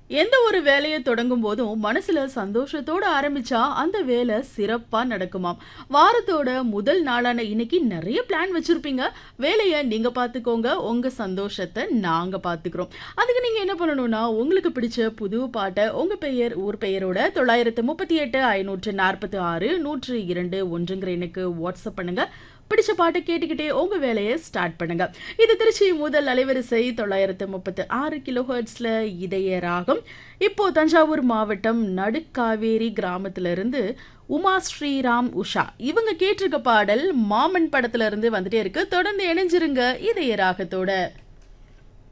எந்த ஒரு வேலையை தொடங்கும் போதும் மனசுல சந்தோஷத்தோட ஆரம்பிச்சா அந்த வேலை சிறப்பா நடக்குமாம் வாரத்தோட முதல் நாளான இன்னைக்கு நிறைய பிளான் வச்சிருப்பீங்க வேலையை நீங்க பாத்துக்கோங்க உங்க சந்தோஷத்தை நாங்க பாத்துக்கிறோம் அதுக்கு நீங்க என்ன பண்ணணும்னா உங்களுக்கு பிடிச்ச புது பாட்டை உங்க பெயர் ஊர் பெயரோட தொள்ளாயிரத்து முப்பத்தி எட்டு ஐநூற்று நாற்பத்தி ஆறு நூற்று இரண்டு ஒன்றுங்கிற எனக்கு வாட்ஸ்அப் பண்ணுங்க பிடிச்ச பாட்டை கேட்டுக்கிட்டே உங்க வேலையை ஸ்டார்ட் பண்ணுங்க இது திருச்சி முதல் அலைவரிசை தொள்ளாயிரத்து முப்பத்து ஆறு கிலோ ஹெர்ட்ஸ்ல இதய ராகம் இப்போ தஞ்சாவூர் மாவட்டம் நடுக்காவேரி கிராமத்துல இருந்து உமா ஸ்ரீராம் உஷா இவங்க கேட்டிருக்க பாடல் மாமன் படத்துல இருந்து வந்துட்டே இருக்கு தொடர்ந்து இணைஞ்சிருங்க இதய ராகத்தோட